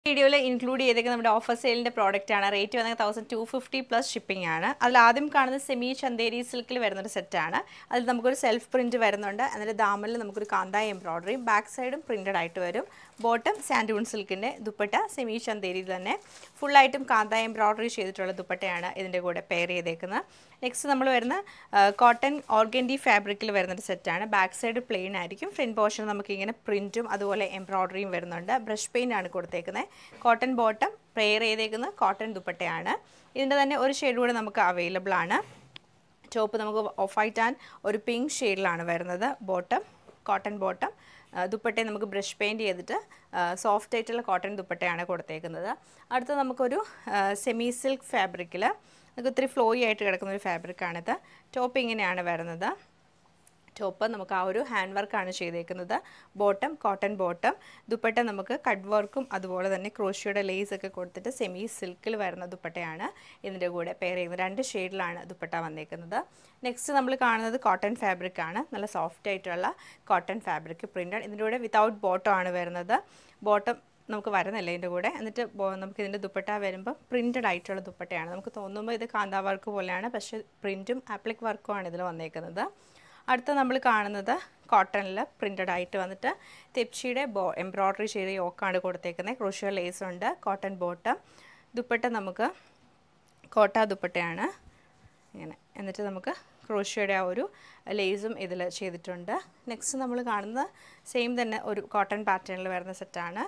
വീഡിയോയിൽ ഇൻക്ലൂഡ് ചെയ്തേക്കുന്ന നമ്മുടെ ഓഫർ സെയിലിൻ്റെ പ്രോഡക്റ്റ് ആണ് റേറ്റ് വന്നത് thousand two fifty plus shipping ആണ് അതിൽ ആദ്യം കാണുന്ന സെമി ചന്തേരി സിൽക്കിൽ വരുന്നൊരു സെറ്റാണ് അതിൽ നമുക്കൊരു സെൽഫ് പ്രിൻറ്റ് വരുന്നുണ്ട് എന്നിട്ട് ദാമനിൽ നമുക്കൊരു കാന്തായ എംബ്രോയ്ഡറി ബാക്ക് സൈഡും പ്രിൻറ്റഡ് ആയിട്ട് വരും ബോട്ടം സാൻഡൂൺ സിൽക്കിൻ്റെ ദുപ്പട്ട സെമി ചന്തേരി തന്നെ ഫുള്ളായിട്ടും കാന്തായ എംബ്രോയ്ഡറി ചെയ്തിട്ടുള്ള ദുപ്പട്ടയാണ് ഇതിൻ്റെ കൂടെ പെയർ ചെയ്തേക്കുന്നത് നെക്സ്റ്റ് നമ്മൾ വരുന്ന കോട്ടൺ ഓർഗൻഡി ഫാബ്രിക്കിൽ വരുന്നൊരു സെറ്റാണ് ബാക്ക് സൈഡ് പ്ലെയിൻ ആയിരിക്കും ഫ്രണ്ട് പോർഷൻ നമുക്ക് ഇങ്ങനെ പ്രിൻറ്റും അതുപോലെ എംബ്രോയ്ഡറിയും വരുന്നുണ്ട് ബ്രഷ് പെയിൻ്റ് ആണ് കൊടുത്തേക്കുന്നത് കോട്ടൺ ബോട്ടം പെയർ ചെയ്തേക്കുന്ന കോട്ടൺ ദുപ്പട്ടയാണ് ഇതിൻ്റെ തന്നെ ഒരു ഷെയ്ഡ് കൂടെ നമുക്ക് അവൈലബിൾ ആണ് ചോപ്പ് നമുക്ക് ഓഫ് വൈറ്റ് ആൻഡ് ഒരു പിങ്ക് ഷെയ്ഡിലാണ് വരുന്നത് ബോട്ടം കോട്ടൺ ബോട്ടം ദുപ്പട്ടയെ നമുക്ക് ബ്രഷ് പെയിൻറ്റ് ചെയ്തിട്ട് സോഫ്റ്റ് ആയിട്ടുള്ള കോട്ടൺ ദുപ്പട്ടയാണ് കൊടുത്തേക്കുന്നത് അടുത്ത നമുക്കൊരു സെമി സിൽക്ക് ഫാബ്രിക്കിൽ നമുക്ക് ഇത്തിരി ഫ്ലോയി ആയിട്ട് കിടക്കുന്ന ഒരു ഫാബ്രിക്കാണിത് ടോപ്പ് ഇങ്ങനെയാണ് വരുന്നത് ടോപ്പ് നമുക്ക് ആ ഒരു ഹാൻഡ് വർക്കാണ് ചെയ്തേക്കുന്നത് ബോട്ടം കോട്ടൺ ബോട്ടം ദുപ്പട്ട നമുക്ക് കട്ട് വർക്കും അതുപോലെ തന്നെ ക്രോഷിയുടെ ലേസ് ഒക്കെ കൊടുത്തിട്ട് സെമി സിൽക്കിൽ വരുന്ന ദുപ്പട്ടയാണ് ഇതിൻ്റെ കൂടെ പെയർ ചെയ്യുന്നത് രണ്ട് ഷെയ്ഡിലാണ് ദുപ്പട്ട വന്നേക്കുന്നത് നെക്സ്റ്റ് നമ്മൾ കാണുന്നത് കോട്ടൺ ഫാബ്രിക് ആണ് നല്ല സോഫ്റ്റ് ആയിട്ടുള്ള കോട്ടൺ ഫാബ്രിക് പ്രിൻ്റ് ഇതിൻ്റെ കൂടെ വിത്തൗട്ട് ബോട്ടം ആണ് വരുന്നത് ബോട്ടം നമുക്ക് വരുന്നില്ല ഇതിൻ്റെ കൂടെ എന്നിട്ട് നമുക്ക് ഇതിൻ്റെ ദുപ്പട്ട വരുമ്പോൾ പ്രിൻറ്റഡ് ആയിട്ടുള്ള ദുപ്പട്ടയാണ് നമുക്ക് തോന്നുമ്പോൾ ഇത് കാന്താ വർക്ക് പോലെയാണ് പക്ഷേ പ്രിൻറ്റും ആപ്ലിക് വർക്കും ആണ് ഇതിൽ വന്നേക്കുന്നത് അടുത്ത നമ്മൾ കാണുന്നത് കോട്ടണിൽ പ്രിൻറ്റഡ് ആയിട്ട് വന്നിട്ട് തെപ്ഷിയുടെ ബോ എംബ്രോയ്ഡറി ചെയ്ത യോക്കാണ് കൊടുത്തേക്കുന്നത് ക്രോഷ്യ ലേസ് ഉണ്ട് കോട്ടൺ ബോട്ടം ദുപ്പട്ട നമുക്ക് കോട്ട ദുപ്പട്ടയാണ് ഇങ്ങനെ എന്നിട്ട് നമുക്ക് ക്രോഷ്യയുടെ ആ ഒരു ലേസും ഇതിൽ ചെയ്തിട്ടുണ്ട് നെക്സ്റ്റ് നമ്മൾ കാണുന്നത് സെയിം തന്നെ ഒരു കോട്ടൺ പാറ്റേണിൽ വരുന്ന സെറ്റാണ്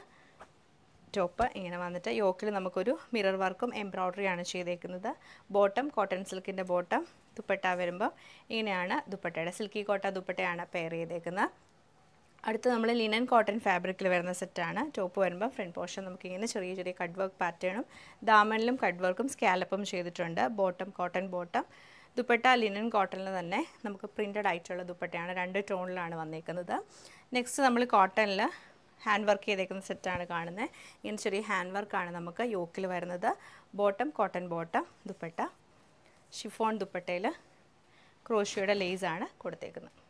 ടോപ്പ് ഇങ്ങനെ വന്നിട്ട് യോക്കിൽ നമുക്കൊരു മിറർ വർക്കും എംബ്രോയ്ഡറിയാണ് ചെയ്തേക്കുന്നത് ബോട്ടം കോട്ടൺ സിൽക്കിൻ്റെ ബോട്ടം ദുപ്പട്ട വരുമ്പോൾ ഇങ്ങനെയാണ് ദുപ്പട്ടയുടെ സിൽക്കി കോട്ട ദുപ്പട്ടയാണ് പെയർ ചെയ്തേക്കുന്നത് അടുത്ത് നമ്മൾ ലിനൻ കോട്ടൺ ഫാബ്രിക്കിൽ വരുന്ന സെറ്റാണ് ടോപ്പ് വരുമ്പോൾ ഫ്രണ്ട് പോർഷൻ നമുക്കിങ്ങനെ ചെറിയ ചെറിയ കട്ട് വർക്ക് പാറ്റേണും ദാമനിലും കട്ട് വർക്കും സ്കാലപ്പും ചെയ്തിട്ടുണ്ട് bottom cotton bottom dupatta linen കോട്ടണിൽ തന്നെ നമുക്ക് പ്രിൻറ്റഡ് ആയിട്ടുള്ള ദുപ്പട്ടയാണ് രണ്ട് ടോണിലാണ് വന്നേക്കുന്നത് നെക്സ്റ്റ് നമ്മൾ കോട്ടണിൽ ഹാൻഡ് വർക്ക് ചെയ്തേക്കുന്ന സെറ്റാണ് കാണുന്നത് ഇങ്ങനെ ചെറിയ ഹാൻഡ് വർക്കാണ് നമുക്ക് യോക്കിൽ വരുന്നത് bottom cotton bottom dupatta chiffon ദുപ്പട്ടയിൽ ക്രോഷിയുടെ ലേസാണ് കൊടുത്തേക്കുന്നത്